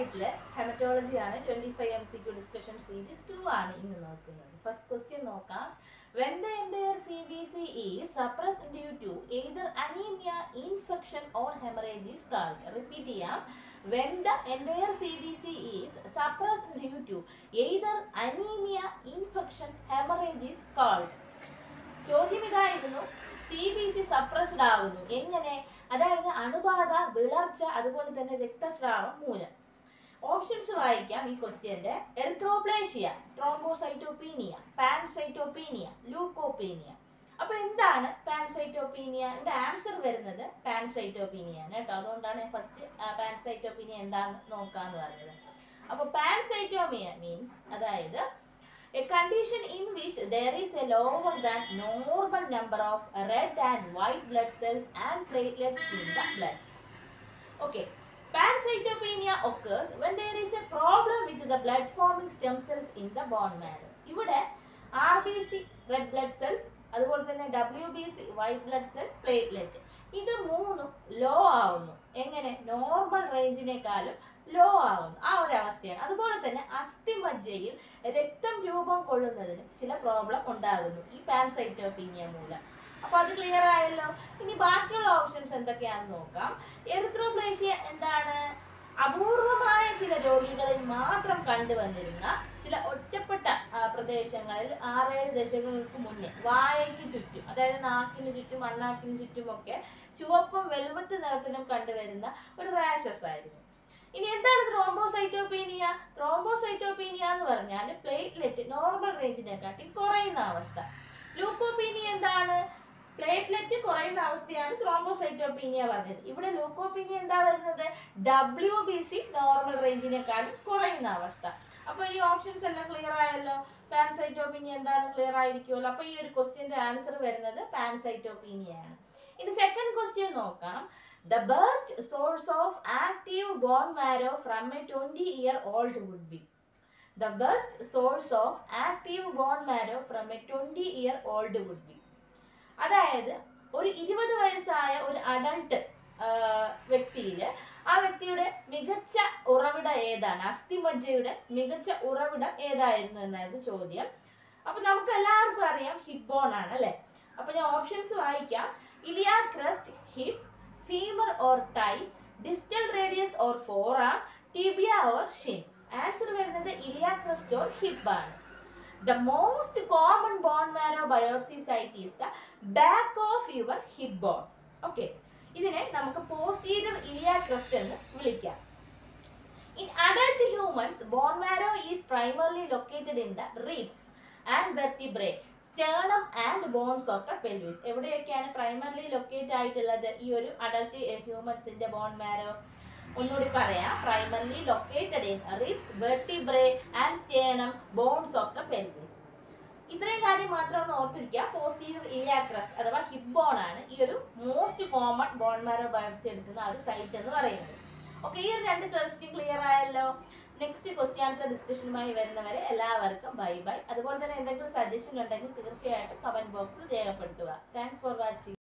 Title haematology ആണ് twenty five M C Q discussion series two ആണ് ഇന്ന് നോക്കുന്നത് ഫസ്റ്റ് ക്വസ്റ്റ്യൻ നോക്കാം when the entire C B C ഈ suppress due to either anaemia infection or haemorrhage is called repeat ചെയ്യാം when the entire C B C is suppress due to either anaemia infection haemorrhage is called ചോദ്യം ഇതായിരുന്നു C B C suppressed ആകുന്നു എങ്ങനെ അതായത് അണുബാധ വിളർച്ച അതുപോലെ തന്നെ രക്തസ്രാവം മൂലം ഓപ്ഷൻസ് വായിക്കാം ഈ ക്വസ്റ്റ്യന്റെ എറിത്രോപ്ലേഷ്യ ട്രോംബോസൈറ്റോപീനിയ പാൻസൈറ്റോപീനിയ ലൂക്കോപീനിയ അപ്പൊ എന്താണ് പാൻസൈറ്റോപീനിയ ഇവിടെ ആൻസർ വരുന്നത് പാൻസൈറ്റോപീനിയ ആണ് കേട്ടോ അതുകൊണ്ടാണ് ഞാൻ ഫസ്റ്റ് പാൻസൈറ്റോപീനിയ എന്താന്ന് നോക്കാന്ന് പറഞ്ഞത് അപ്പൊ പാൻസൈറ്റോമിയ മീൻസ് അതായത് a condition in which there is a lower than normal number of red and white blood cells and platelets in the blood. Okay. Pancytopenia occurs when there is a problem with the blood forming stem cells in the bone marrow. ഇവിടെ R B C red blood cells അതുപോലെ തന്നെ W B C white blood cell platelet ഇത് മൂന്നും law ആവുന്നു എങ്ങനെ normal റേഞ്ചിനേക്കാളും law ആവുന്നു ആ ഒരു അവസ്ഥയാണ് അതുപോലെ തന്നെ അസ്ഥിമജ്ജയിൽ രക്തം രൂപം കൊള്ളുന്നതിനും ചില പ്രോബ്ലം ഉണ്ടാകുന്നു ഈ പാൻസൈറ്റോപീനിയ മൂലം അപ്പൊ അത് ക്ലിയർ ആയല്ലോ ഇനി ബാക്കിയുള്ള ഓപ്ഷൻസ് എന്തൊക്കെയാണെന്ന് നോക്കാം എറിത്രോപ്ലേഷ്യ എന്താണ് അപൂർവമായ ചില രോഗികളിൽ മാത്രം കണ്ടുവന്നിരുന്ന ചില ഒറ്റപ്പെട്ട ആ, പ്രദേശങ്ങളിൽ ആറേഴ് ദശകങ്ങൾക്ക് മുന്നേ വായയ്ക്ക് ചുറ്റും അതായത് നാക്കിന് ചുറ്റും അണ്ണാക്കിന് ചുറ്റുമൊക്കെ ചുവപ്പും വെളുവത്ത് നിറത്തിലും കണ്ടുവരുന്ന ഒരു റാഷസ് ആയിരുന്നു ഇനി എന്താണ് ത്രോംബോസൈറ്റോപീനിയ ത്രോംബോസൈറ്റോപീനിയ എന്ന് പറഞ്ഞാൽ പ്ലേറ്റ്ലെറ്റ് നോർമൽ റേഞ്ചിനെക്കാട്ടി കുറയുന്ന അവസ്ഥ ലൂക്കോപീനിയ എന്താണ് പ്ലേറ്റ്ലെറ്റ് കുറയുന്ന അവസ്ഥയാണ് ത്രോംബോസൈറ്റോപീനിയ പറഞ്ഞത് ഇവിടെ ലൂക്കോപീനിയ എന്താ വരുന്നത് ഡബ്ല്യു ബി സി നോർമൽ റേഞ്ചിനേക്കാളും കുറയുന്ന അവസ്ഥ അപ്പൊ ഈ ഓപ്ഷൻസ് എല്ലാം ക്ലിയർ ആയല്ലോ പാൻസൈറ്റോപീനിയ എന്താണെന്ന് ക്ലിയർ ആയിരിക്കുമല്ലോ അപ്പൊ ഈ ഒരു ക്വസ്റ്റ്യന്റെ ആൻസർ വരുന്നത് പാൻസൈറ്റോപീനിയ ആണ് ഇനി സെക്കൻഡ് ക്വസ്റ്റ്യൻ നോക്കാം The best source of active bone marrow from a 20 year old would be. The best source of active bone marrow from a 20 year old would be. അതായത് ഒരു ഇരുപത് വയസ്സായ ഒരു അഡൾട്ട് വ്യക്തിയിൽ ആ വ്യക്തിയുടെ മികച്ച ഉറവിടം ഏതാണ് അസ്ഥിമജ്ജയുടെ മികച്ച ഉറവിടം ഏതായിരുന്നു എന്നായിരുന്നു ചോദ്യം അപ്പൊ നമുക്ക് എല്ലാവർക്കും അറിയാം ഹിപ്പ് ബോൺ ആണ് അല്ലെ അപ്പൊ ഞാൻ ഓപ്ഷൻസ് വായിക്കാം iliac crest hip femur or thigh distal radius or forearm tibia or shin answer വരുന്നത് ഇലിയ ക്രസ്റ്റ് ഓർ ഹിപ്പ് ആണ് the most common bone marrow biopsy site is the back of your hip bone okay ഇതിനെ നമുക്ക് posterior iliac crest എന്ന് വിളിക്കാം in adult humans bone marrow is primarily located in the ribs and vertebrae sternum and bones of the pelvis എവിടെയൊക്കെയാണ് primarily locate ആയിട്ടുള്ളത് ഈ ഒരു adult ഹ്യൂമൻസിന്റെ bone marrow ഒന്നുകൂടി പറയാം primarily located in ribs vertebrae and sternum bones of the pelvis ഇത്രയും കാര്യം മാത്രം ഒന്ന് ഓർത്തിരിക്കുക പോസ്റ്റീരിയർ ഇലിയാക്രസ് അഥവാ ഹിപ്പ് ബോൺ ആണ് ഈ ഒരു most common bone marrow biopsy എടുക്കുന്ന ആ ഒരു സൈറ്റ് എന്ന് പറയുന്നത് ഓക്കെ ഈ ഒരു രണ്ട് ക്വസ്റ്റ്യൻ ക്ലിയർ ആയല്ലോ നെക്സ്റ്റ് ക്വസ്റ്റ്യൻ ആൻസർ ഡിസ്കഷനുമായി വരുന്നവരെ എല്ലാവർക്കും ബൈ ബൈ അതുപോലെ തന്നെ എന്തെങ്കിലും സജഷൻ ഉണ്ടെങ്കിൽ തീർച്ചയായിട്ടും കമന്റ് ബോക്സിൽ രേഖപ്പെടുത്തുക താങ്ക്സ് ഫോർ വാച്ചിങ്